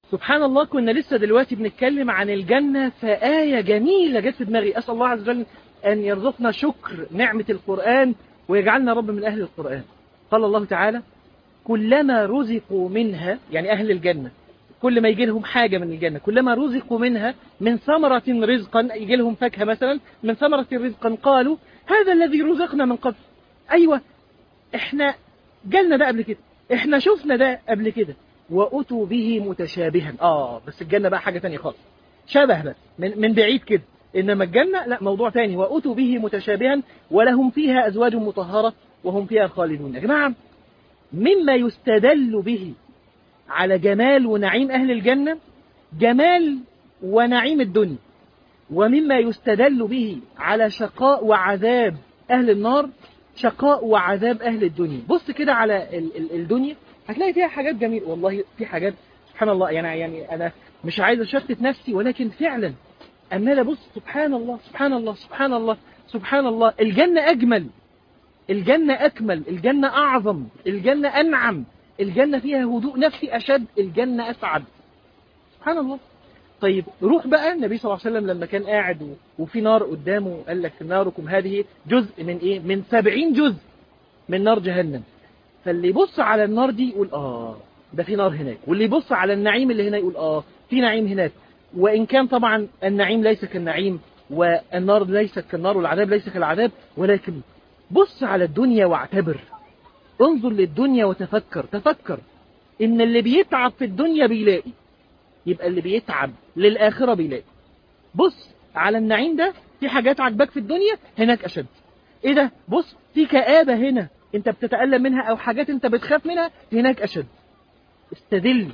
سبحان الله كنا لسه دلوقتي بنتكلم عن الجنة فآية جميلة جت في دماغي أسأل الله عز وجل أن يرزقنا شكر نعمة القرآن ويجعلنا رب من أهل القرآن قال الله تعالى كلما رزقوا منها يعني أهل الجنة كل ما يجي لهم حاجة من الجنة كلما رزقوا منها من ثمرة رزقا يجي لهم فاكهة مثلا من ثمرة رزقا قالوا هذا الذي رزقنا من قبل أيوة احنا جالنا ده قبل كده احنا شفنا ده قبل كده وأتوا به متشابها آه بس الجنة بقى حاجة تانية خالص شبه بس من, من بعيد كده إنما الجنة لا موضوع تاني وأتوا به متشابها ولهم فيها أزواج مطهرة وهم فيها خالدون يا جماعة مما يستدل به على جمال ونعيم أهل الجنة جمال ونعيم الدنيا ومما يستدل به على شقاء وعذاب أهل النار شقاء وعذاب أهل الدنيا بص كده على ال ال الدنيا هتلاقي فيها حاجات جميلة والله في حاجات سبحان الله يعني يعني أنا مش عايز أشتت نفسي ولكن فعلا أمال أبص سبحان الله سبحان الله سبحان الله سبحان الله الجنة أجمل الجنة أكمل الجنة أعظم الجنة أنعم الجنة فيها هدوء نفسي أشد الجنة أسعد سبحان الله طيب روح بقى النبي صلى الله عليه وسلم لما كان قاعد وفي نار قدامه قال لك ناركم هذه جزء من إيه من سبعين جزء من نار جهنم فاللي يبص على النار دي يقول آه ده في نار هناك واللي يبص على النعيم اللي هنا يقول آه في نعيم هناك وإن كان طبعا النعيم ليس كالنعيم والنار ليست كالنار والعذاب ليس كالعذاب ولكن بص على الدنيا واعتبر انظر للدنيا وتفكر تفكر ان اللي بيتعب في الدنيا بيلاقي يبقى اللي بيتعب للآخرة بيلاقي بص على النعيم ده في حاجات عجبك في الدنيا هناك أشد ايه ده بص في كآبة هنا انت بتتألم منها او حاجات انت بتخاف منها هناك أشد استدل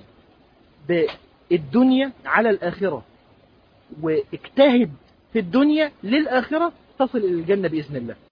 بالدنيا على الآخرة واجتهد في الدنيا للآخرة تصل إلى الجنة بإذن الله